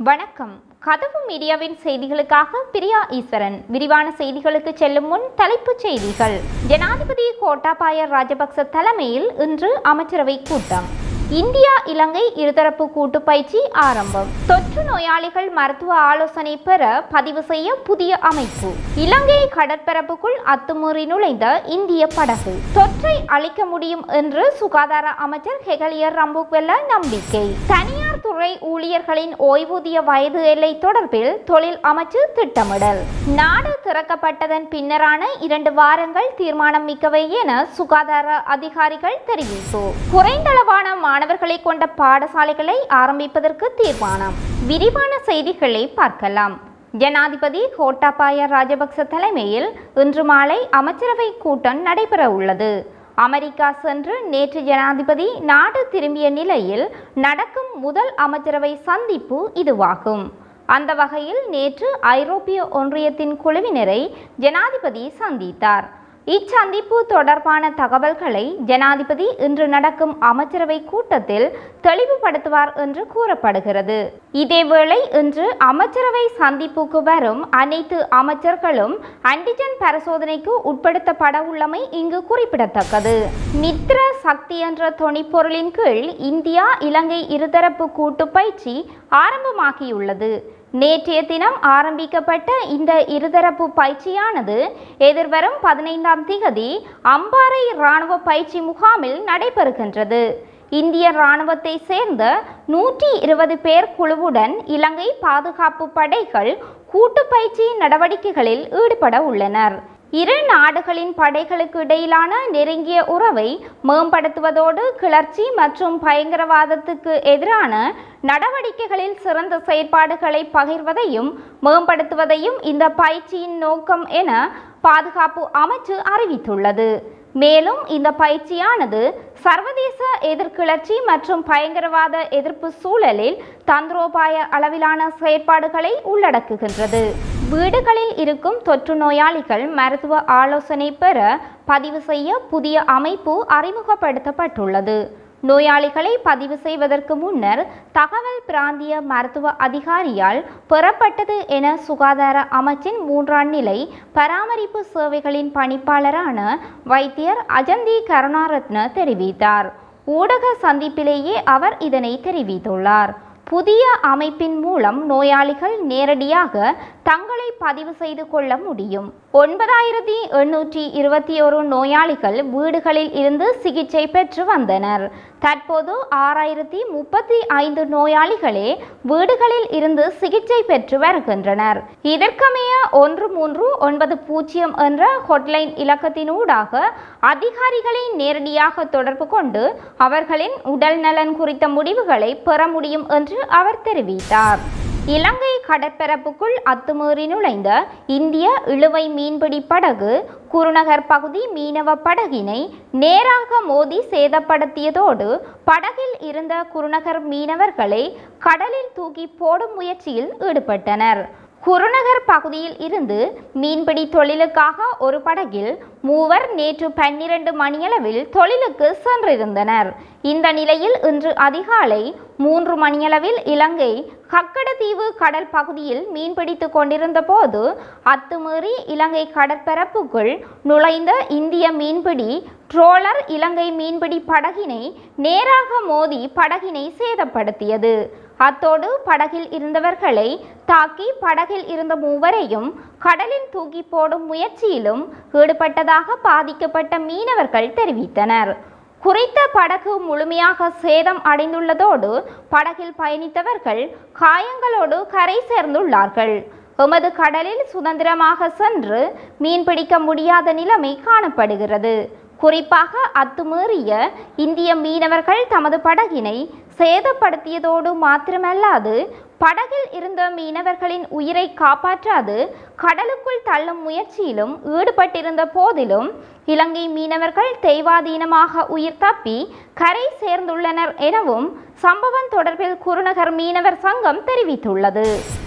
வணக்கம் கதவு மீடியாவின் செய்திகளுக்காக பிரியா ஈஸ்வரன் விரிவான செய்திகளுக்கு செல்லும் முன் தலைப்புச் செய்திகள் ஜனாதிபதி கோட்டாபாய ராஜபக்ச தலைமையில் இன்று அமைச்சரவை கூட்டம் இந்தியா இலங்கை இருதரப்பு கூட்டு பயிற்சி ஆரம்பம் தொற்று நோயாளிகள் மருத்துவ ஆலோசனை பெற பதிவு செய்ய புதிய அமைப்பு இலங்கை கடற்பரப்புக்குள் அத்துமீறி நுழைந்த இந்திய படகு தொற்றை அழிக்க முடியும் என்று சுகாதார அமைச்சர் ஹெகலியர் ரம்புக்வெல்ல நம்பிக்கை தனியார் துறை ஊழியர்களின் ஓய்வூதிய வயது எல்லை தொடர்பில் தொழில் அமைச்சு திட்டமிடல் நாடு திறக்கப்பட்டதன் பின்னரான இரண்டு வாரங்கள் தீர்மானம் மிக்கவை என சுகாதார அதிகாரிகள் தெரிவிப்பு குறைந்தளவான மாணவர்களை கொண்ட பாடசாலைகளை ஆரம்பிப்பதற்கு தீர்மானம் விரிவான செய்திகளை பார்க்கலாம் ஜனாதிபதி கோட்டாபாய ராஜபக்ச தலைமையில் இன்று மாலை அமைச்சரவை கூட்டம் நடைபெற உள்ளது அமெரிக்கா சென்று நேற்று ஜனாதிபதி நாடு திரும்பிய நிலையில் நடக்கும் முதல் அமைச்சரவை சந்திப்பு இதுவாகும் அந்த வகையில் நேற்று ஐரோப்பிய ஒன்றியத்தின் குழுவினரை ஜனாதிபதி சந்தித்தார் இச்சந்திப்பு தொடர்பான தகவல்களை ஜனாதிபதி இன்று நடக்கும் அமைச்சரவை கூட்டத்தில் தெளிவுபடுத்துவார் என்று கூறப்படுகிறது இதேவேளை இன்று அமைச்சரவை சந்திப்புக்கு வரும் அனைத்து அமைச்சர்களும் ஆன்டிஜன் பரிசோதனைக்கு உட்படுத்தப்பட உள்ளமை இங்கு குறிப்பிடத்தக்கது மித்ர சக்தி என்ற தொனிப்பொருளின் கீழ் இந்தியா இலங்கை இருதரப்பு கூட்டு பயிற்சி ஆரம்பமாகியுள்ளது நேற்றைய தினம் ஆரம்பிக்கப்பட்ட இந்த இருதரப்பு பயிற்சியானது எதிர்வரும் பதினைந்தாம் திகதி அம்பாறை இராணுவ பயிற்சி முகாமில் நடைபெறுகின்றது இந்திய இராணுவத்தை சேர்ந்த நூற்றி இருபது பேர் குழுவுடன் இலங்கை பாதுகாப்பு படைகள் கூட்டு பயிற்சி நடவடிக்கைகளில் ஈடுபட உள்ளனர் இரு நாடுகளின் படைகளுக்கு இடையிலான நெருங்கிய உறவை மேம்படுத்துவதோடு கிளர்ச்சி மற்றும் பயங்கரவாதத்துக்கு எதிரான நடவடிக்கைகளில் சிறந்த செயற்பாடுகளை பகிர்வதையும் மேம்படுத்துவதையும் இந்த பயிற்சியின் நோக்கம் என பாதுகாப்பு அமைச்சு அறிவித்துள்ளது மேலும் இந்த பயிற்சியானது சர்வதேச எதிர்கிளர்ச்சி மற்றும் பயங்கரவாத எதிர்ப்பு சூழலில் தந்திரோபாய அளவிலான செயற்பாடுகளை உள்ளடக்குகின்றது வீடுகளில் இருக்கும் தொற்று நோயாளிகள் மருத்துவ ஆலோசனை பெற பதிவு செய்ய புதிய அமைப்பு அறிமுகப்படுத்தப்பட்டுள்ளது நோயாளிகளை பதிவு செய்வதற்கு முன்னர் தகவல் பிராந்திய மருத்துவ அதிகாரியால் பெறப்பட்டது என சுகாதார அமைச்சின் மூன்றாம் நிலை பராமரிப்பு சேவைகளின் பணிப்பாளரான வைத்தியர் அஜந்தி கருணாரத்ன தெரிவித்தார் ஊடக சந்திப்பிலேயே அவர் இதனை தெரிவித்துள்ளார் புதிய அமைப்பின் மூலம் நோயாளிகள் நேரடியாக தங்களை பதிவு செய்து கொள்ள முடியும் ஒன்பதாயிரத்தி எண்ணூற்றி இருபத்தி ஒரு நோயாளிகள் வீடுகளில் இருந்து சிகிச்சை பெற்று வந்தனர் தற்போது ஆறாயிரத்தி முப்பத்தி ஐந்து நோயாளிகளே வீடுகளில் இருந்து சிகிச்சை பெற்று வருகின்றனர் இதற்கமைய ஒன்று மூன்று ஒன்பது பூஜ்ஜியம் என்ற ஹொட்லைன் இலக்கத்தினூடாக அதிகாரிகளை நேரடியாக தொடர்பு கொண்டு அவர்களின் உடல் நலன் குறித்த முடிவுகளை பெற முடியும் என்று அவர் தெரிவித்தார் இலங்கை கடற்பரப்புக்குள் அத்துமீறி நுழைந்த இந்திய இழுவை மீன்பிடி படகு குருநகர் பகுதி மீனவ படகினை நேராக மோதி சேதப்படுத்தியதோடு படகில் இருந்த குருநகர் மீனவர்களை கடலில் தூக்கி போடும் முயற்சியில் ஈடுபட்டனர் குருநகர் பகுதியில் இருந்து மீன்பிடி தொழிலுக்காக ஒரு படகில் மூவர் நேற்று பன்னிரண்டு மணியளவில் தொழிலுக்கு சென்றிருந்தனர் இந்த நிலையில் இன்று அதிகாலை மூன்று மணியளவில் இலங்கை கக்கடத்தீவு கடல் பகுதியில் மீன்பிடித்து கொண்டிருந்த போது அத்துமீறி இலங்கை கடற்பரப்புக்குள் நுழைந்த இந்திய மீன்பிடி ட்ரோலர் இலங்கை மீன்பிடி படகினை நேராக மோதி படகினை சேதப்படுத்தியது அத்தோடு படகில் இருந்தவர்களை தாக்கி படகில் இருந்த மூவரையும் கடலில் தூக்கி போடும் முயற்சியிலும் ஈடுபட்டதாக பாதிக்கப்பட்ட மீனவர்கள் தெரிவித்தனர் குறித்த படகு முழுமையாக சேதம் அடைந்துள்ளதோடு படகில் பயணித்தவர்கள் காயங்களோடு கரை சேர்ந்துள்ளார்கள் எமது கடலில் சுதந்திரமாக சென்று மீன்பிடிக்க முடியாத நிலைமை காணப்படுகிறது குறிப்பாக அத்துமீறிய இந்திய மீனவர்கள் தமது படகினை சேதப்படுத்தியதோடு மாத்திரமல்லாது படகில் இருந்த மீனவர்களின் உயிரை காப்பாற்றாது கடலுக்குள் தள்ளும் முயற்சியிலும் ஈடுபட்டிருந்த போதிலும் இலங்கை மீனவர்கள் தெய்வாதீனமாக உயிர் தப்பி கரை சேர்ந்துள்ளனர் எனவும் சம்பவம் தொடர்பில் குருநகர் மீனவர் சங்கம் தெரிவித்துள்ளது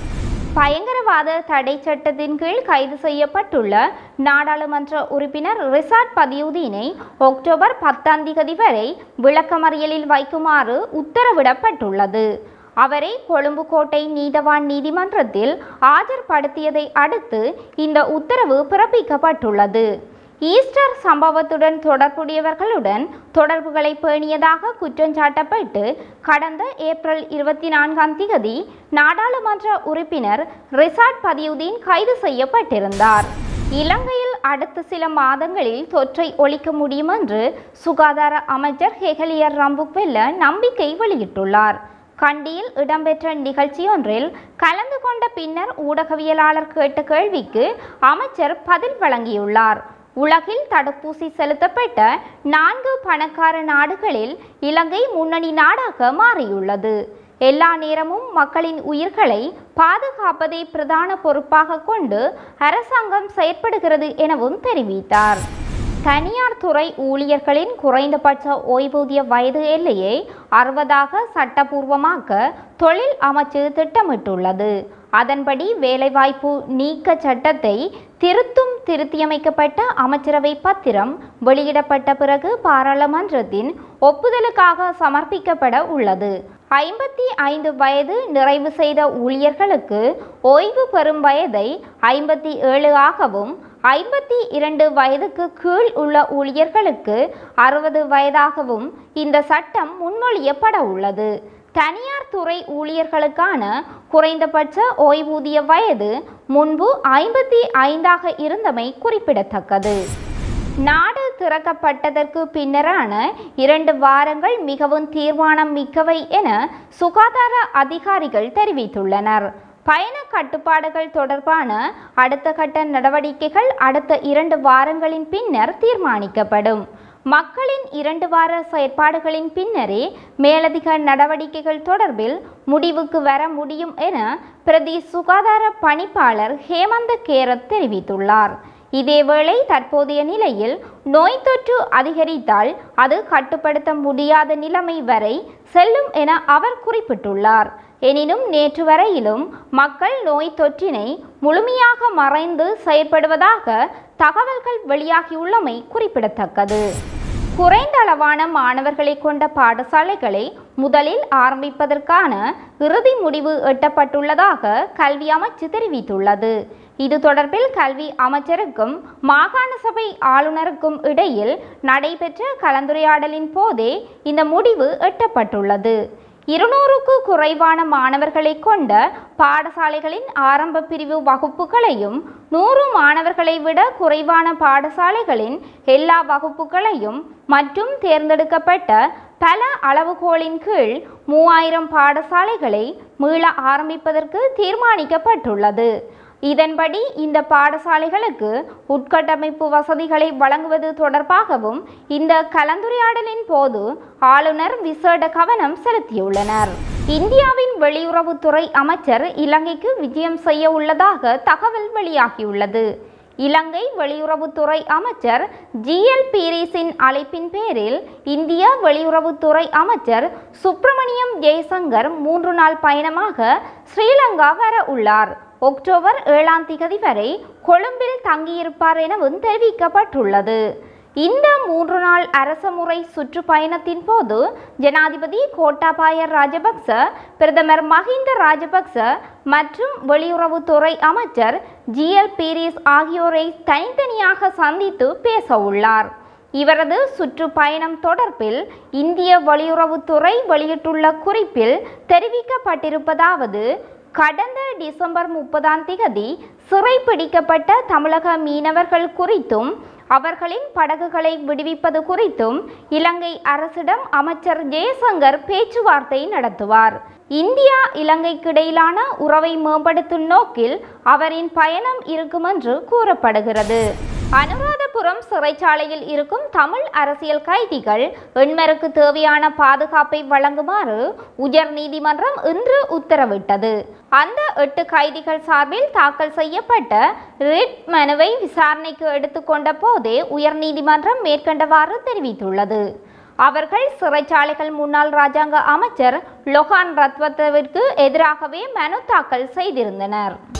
பயங்கரவாத தடை சட்டத்தின் கீழ் கைது செய்யப்பட்டுள்ள நாடாளுமன்ற உறுப்பினர் ரிசாட் பதியுதீனை அக்டோபர் பத்தாம் திகதி வரை விளக்கமறியலில் வைக்குமாறு உத்தரவிடப்பட்டுள்ளது அவரை கொழும்பு கோட்டை நீதவான் நீதிமன்றத்தில் ஆஜர்படுத்தியதை அடுத்து இந்த உத்தரவு பிறப்பிக்கப்பட்டுள்ளது ஈஸ்டர் சம்பவத்துடன் தொடர்புடையவர்களுடன் தொடர்புகளை பேணியதாக குற்றஞ்சாட்டப்பட்டு கடந்த ஏப்ரல் இருபத்தி நான்காம் திகதி நாடாளுமன்ற உறுப்பினர் ரிசாட் பதியுதீன் கைது செய்யப்பட்டிருந்தார் இலங்கையில் அடுத்த சில மாதங்களில் தொற்றை ஒழிக்க முடியும் என்று சுகாதார அமைச்சர் ஹெகலியர் ரம்புக்வெல்ல நம்பிக்கை வெளியிட்டுள்ளார் கண்டியில் இடம்பெற்ற நிகழ்ச்சியொன்றில் கலந்து கொண்ட பின்னர் ஊடகவியலாளர் கேட்ட கேள்விக்கு அமைச்சர் பதில் வழங்கியுள்ளார் உலகில் தடுப்பூசி செலுத்தப்பட்ட நான்கு பணக்கார நாடுகளில் இலங்கை முன்னணி நாடாக மாறியுள்ளது எல்லா நேரமும் மக்களின் உயிர்களை பாதுகாப்பதை பிரதான பொறுப்பாக கொண்டு அரசாங்கம் செயற்படுகிறது எனவும் தெரிவித்தார் தனியார் துறை ஊழியர்களின் குறைந்தபட்ச ஓய்வூதிய வயது எல்லையை அறுபதாக சட்டபூர்வமாக்க தொழில் அமைச்சு திட்டமிட்டுள்ளது அதன்படி வேலைவாய்ப்பு நீக்க சட்டத்தை திருத்தும் திருத்தியமைக்கப்பட்ட அமைச்சரவை பத்திரம் வெளியிடப்பட்ட பிறகு பாராளுமன்றத்தின் ஒப்புதலுக்காக சமர்ப்பிக்கப்பட உள்ளது ஐம்பத்தி ஐந்து வயது நிறைவு செய்த ஊழியர்களுக்கு ஓய்வு பெறும் வயதை ஐம்பத்தி ஏழு ஆகவும் ஐம்பத்தி இரண்டு வயதுக்கு கீழ் உள்ள ஊழியர்களுக்கு அறுபது வயதாகவும் இந்த சட்டம் முன்மொழியப்பட உள்ளது தனியார் துறை ஊழியர்களுக்கான குறைந்தபட்ச ஓய்வூதிய வயது முன்பு ஐம்பத்தி ஐந்தாக இருந்தமை குறிப்பிடத்தக்கது நாடு திறக்கப்பட்டதற்கு பின்னரான இரண்டு வாரங்கள் மிகவும் தீர்மானம் மிக்கவை என சுகாதார அதிகாரிகள் தெரிவித்துள்ளனர் பயண கட்டுப்பாடுகள் தொடர்பான அடுத்த கட்ட நடவடிக்கைகள் அடுத்த இரண்டு வாரங்களின் பின்னர் தீர்மானிக்கப்படும் மக்களின் இரண்டு வார செயற்பாடுகளின் பின்னரே மேலதிக நடவடிக்கைகள் தொடர்பில் முடிவுக்கு வர முடியும் என பிரதி சுகாதார பணிப்பாளர் ஹேமந்த கேரத் தெரிவித்துள்ளார் இதேவேளை தற்போதைய நிலையில் நோய் தொற்று அதிகரித்தால் அது கட்டுப்படுத்த முடியாத நிலைமை வரை செல்லும் என அவர் குறிப்பிட்டுள்ளார் எனினும் நேற்று வரையிலும் மக்கள் நோய் தொற்றினை முழுமையாக மறைந்து செயற்படுவதாக தகவல்கள் வெளியாகியுள்ளமை குறிப்பிடத்தக்கது குறைந்த அளவான மாணவர்களை கொண்ட பாடசாலைகளை முதலில் ஆரம்பிப்பதற்கான இறுதி முடிவு எட்டப்பட்டுள்ளதாக கல்வி அமைச்சு தெரிவித்துள்ளது இது தொடர்பில் கல்வி அமைச்சருக்கும் மாகாண சபை ஆளுநருக்கும் இடையில் நடைபெற்ற கலந்துரையாடலின் போதே இந்த முடிவு எட்டப்பட்டுள்ளது இருநூறுக்கு குறைவான மாணவர்களை கொண்ட பாடசாலைகளின் ஆரம்ப பிரிவு வகுப்புகளையும் நூறு மாணவர்களை விட குறைவான பாடசாலைகளின் எல்லா வகுப்புகளையும் மற்றும் தேர்ந்தெடுக்கப்பட்ட பல அளவுகோலின் கீழ் மூவாயிரம் பாடசாலைகளை மீள ஆரம்பிப்பதற்கு தீர்மானிக்கப்பட்டுள்ளது இதன்படி இந்த பாடசாலைகளுக்கு உட்கட்டமைப்பு வசதிகளை வழங்குவது தொடர்பாகவும் இந்த கலந்துரையாடலின் போது ஆளுநர் விசேட கவனம் செலுத்தியுள்ளனர் இந்தியாவின் வெளியுறவுத்துறை அமைச்சர் இலங்கைக்கு விஜயம் செய்ய உள்ளதாக தகவல் வெளியாகியுள்ளது இலங்கை வெளியுறவுத்துறை அமைச்சர் ஜிஎல் பீரிஸின் அழைப்பின் பேரில் இந்திய வெளியுறவுத்துறை அமைச்சர் சுப்பிரமணியம் ஜெய்சங்கர் மூன்று நாள் பயணமாக ஸ்ரீலங்கா வர உள்ளார் அக்டோபர் ஏழாம் திகதி வரை கொழும்பில் தங்கியிருப்பார் எனவும் தெரிவிக்கப்பட்டுள்ளது இந்த மூன்று நாள் அரசமுறை சுற்றுப்பயணத்தின் போது ஜனாதிபதி கோட்டாபாய ராஜபக்ச பிரதமர் மஹிந்த ராஜபக்ச மற்றும் வெளியுறவுத்துறை அமைச்சர் ஜிஎல் பீரிஸ் ஆகியோரை தனித்தனியாக சந்தித்து பேச உள்ளார் இவரது சுற்றுப்பயணம் தொடர்பில் இந்திய வெளியுறவுத்துறை வெளியிட்டுள்ள குறிப்பில் தெரிவிக்கப்பட்டிருப்பதாவது கடந்த டிசம்பர் முப்பதாம் திகதி சிறைப்பிடிக்கப்பட்ட தமிழக மீனவர்கள் குறித்தும் அவர்களின் படகுகளை விடுவிப்பது குறித்தும் இலங்கை அரசிடம் அமைச்சர் ஜெயசங்கர் பேச்சுவார்த்தை நடத்துவார் இந்தியா இலங்கைக்கிடையிலான உறவை மேம்படுத்தும் நோக்கில் அவரின் பயணம் இருக்கும் என்று கூறப்படுகிறது அனுராதபுரம் சிறைச்சாலையில் இருக்கும் தமிழ் அரசியல் கைதிகள் எண்மருக்கு தேவையான பாதுகாப்பை வழங்குமாறு உயர் நீதிமன்றம் இன்று உத்தரவிட்டது அந்த எட்டு கைதிகள் சார்பில் தாக்கல் செய்யப்பட்ட ரிட் மனுவை விசாரணைக்கு எடுத்துக்கொண்ட போதே உயர் நீதிமன்றம் மேற்கண்டவாறு தெரிவித்துள்ளது அவர்கள் சிறைச்சாலைகள் முன்னாள் ராஜாங்க அமைச்சர் லொஹான் ரத்வத்தவிற்கு எதிராகவே மனு தாக்கல் செய்திருந்தனர்